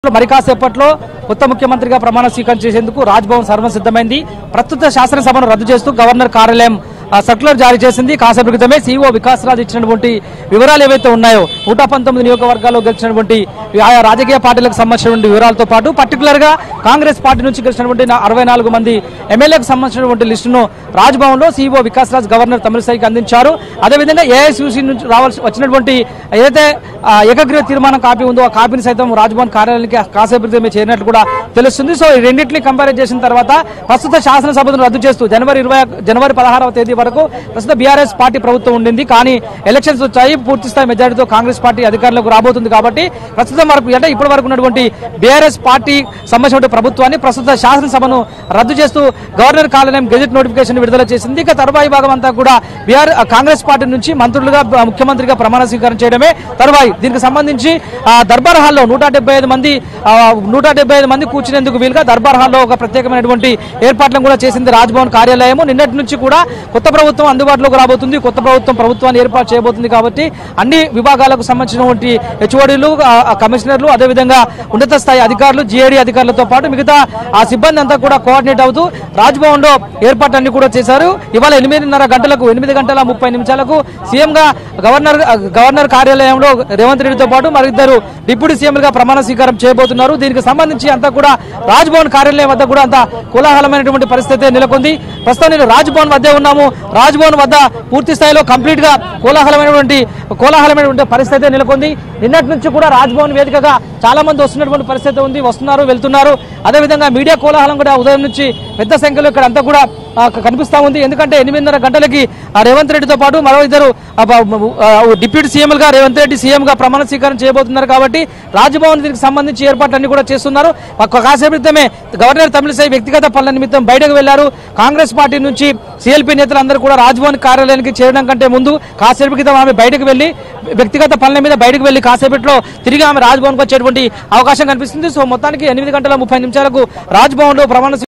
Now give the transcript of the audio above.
మరి కాసేపట్లో కొత్త ముఖ్యమంత్రిగా ప్రమాణ స్వీకారం చేసేందుకు రాజ్భవన్ సర్వం సిద్ధమైంది ప్రస్తుత శాసనసభను రద్దు చేస్తూ గవర్నర్ కార్యాలయం ఆ, సర్క్యులర్ జారీ చేసింది కాసేపు క్రితమే సీఈఓ వికాస్ రాజ్ ఇచ్చినటువంటి వివరాలు ఏవైతే ఉన్నాయో నూట పంతొమ్మిది నియోజకవర్గాల్లో గెలిచినటువంటి ఆయా రాజకీయ పార్టీలకు సంబంధించినటువంటి వివరాలతో పాటు పర్టికులర్ గా కాంగ్రెస్ పార్టీ నుంచి గెలిచినటువంటి నా- అరవై నాలుగు మంది ఎమ్మెల్యేలకు సంబంధించినటువంటి లిస్టును రాజ్భవన్ లో సీఈఓ వికాస్ రాజ్ గవర్నర్ తమిళసైకి అందించారు అదేవిధంగా ఏఐసిసి నుంచి రావాల్సి వచ్చినటువంటి ఏదైతే ఆ, ఏకగ్రీవ తీర్మానం కాపీ ఉందో ఆ కాపీని సైతం రాజ్భవన్ కార్యాలయానికి కాసేపు క్రితమే చేరినట్లు కూడా తెలుస్తుంది సో ఈ రెండింటిని కంపేర్ చేసిన తర్వాత ప్రస్తుత శాసనసభను రద్దు చేస్తూ జనవరి ఇరవై జనవరి పదహారవ తేదీ వరకు ప్రస్తుత బీఆర్ఎస్ పార్టీ ప్రభుత్వం ఉండింది కానీ ఎలక్షన్స్ వచ్చాయి పూర్తి స్థాయి మెజారిటీతో కాంగ్రెస్ పార్టీ అధికారంలోకి రాబోతుంది కాబట్టి ప్రస్తుతం వరకు అంటే ఇప్పటి వరకు ఉన్నటువంటి బీఆర్ఎస్ పార్టీ సంబంధించిన ప్రభుత్వాన్ని ప్రస్తుత శాసనసభను రద్దు చేస్తూ గవర్నర్ కార్యాలయం గెజెట్ నోటిఫికేషన్ విడుదల చేసింది ఇక తరువాయి భాగం అంతా కూడా బీఆర్ కాంగ్రెస్ పార్టీ నుంచి మంత్రులుగా బ- ముఖ్యమంత్రిగా ప్రమాణ స్వీకారం చేయడమే తరువాయి దీనికి సంబంధించి ఆ, దర్బార్ హాల్లో నూట డెబ్బై ఐదు మంది ఆ, నూట డెబ్బై ఐదు మంది కూర్చునేందుకు వీలుగా దర్బార్ హాల్లో ఒక ప్రత్యేకమైనటువంటి ఏర్పాట్లను కూడా చేసింది రాజ్భవన్ కార్యాలయం నిన్నటి నుంచి కూడా కొత్త ప్రభుత్వం అందుబాటులోకి రాబోతుంది కొత్త ప్రభుత్వం ప్రభుత్వాన్ని ఏర్పాటు చేయబోతుంది కాబట్టి అన్ని విభాగాలకు సంబంధించినటువంటి హెచ్ఓడీలు కమిషనర్లు అదేవిధంగా ఉన్నత స్థాయి అధికారులు జిఏడి అధికారులతో పాటు మిగతా ఆ సిబ్బంది అంతా కూడా కోఆర్డినేట్ అవుతూ రాజ్భవన్ లో ఏర్పాట్లన్నీ కూడా చేశారు ఇవాళ ఎనిమిదిన్నర గంటలకు ఎనిమిది గంటల ముప్పై నిమిషాలకు సీఎం గా గవర్నర్ గవర్నర్ కార్యాలయంలో రేవంత్ రెడ్డితో పాటు మరిద్దరు డిప్యూటీ సీఎంలుగా ప్రమాణ స్వీకారం చేయబోతున్నారు దీనికి సంబంధించి అంతా కూడా రాజ్భవన్ కార్యాలయం వద్ద కూడా అంత కోలాహలమైనటువంటి పరిస్థితి నెలకొంది ప్రస్తుతం నేను రాజ్భవన్ వద్దే ఉన్నాము రాజ్భవన్ వద్ద పూర్తి స్థాయిలో కంప్లీట్ గా కోలాహలమైనటువంటి కోలాహలమైనటువంటి పరిస్థితి నెలకొంది నిన్నటి నుంచి కూడా రాజ్భవన్ వేదికగా చాలా మంది వస్తున్నటువంటి పరిస్థితి ఉంది వస్తున్నారు వెళ్తున్నారు అదేవిధంగా మీడియా కోలాహలం కూడా ఉదయం నుంచి పెద్ద సంఖ్యలో ఇక్కడ అంతా కూడా ఆ, క- కనిపిస్తా ఉంది ఎందుకంటే ఎనిమిదిన్నర గంటలకి ఆ రేవంత్ రెడ్డితో పాటు మరో ఇద్దరు ఆ, బ- ఆ, డిప్యూటీ సీఎంలుగా రేవంత్ రెడ్డి సీఎం గా ప్రమాణ స్వీకారం చేయబోతున్నారు కాబట్టి రాజ్భవన్ దీనికి సంబంధించి ఏర్పాట్లన్నీ కూడా చేస్తున్నారు ఒక కాసేపు క్రితమే గవర్నర్ తమిళసై వ్యక్తిగత పనుల నిమిత్తం బయటకు వెళ్లారు కాంగ్రెస్ పార్టీ నుంచి సిఎల్పీ నేతలందరూ కూడా రాజ్భవన్ కార్యాలయానికి చేరడం కంటే ముందు కాసేపు క్రితం ఆమె బయటకు వెళ్లి వ్యక్తిగత పనుల మీద బయటకు వెళ్లి కాసేపట్లో తిరిగి ఆమె రాజ్భవన్కి వచ్చేటువంటి అవకాశం కనిపిస్తుంది సో మొత్తానికి ఎనిమిది గంటల ముప్పై నిమిషాలకు రాజ్భవన్ లో ప్రమాణ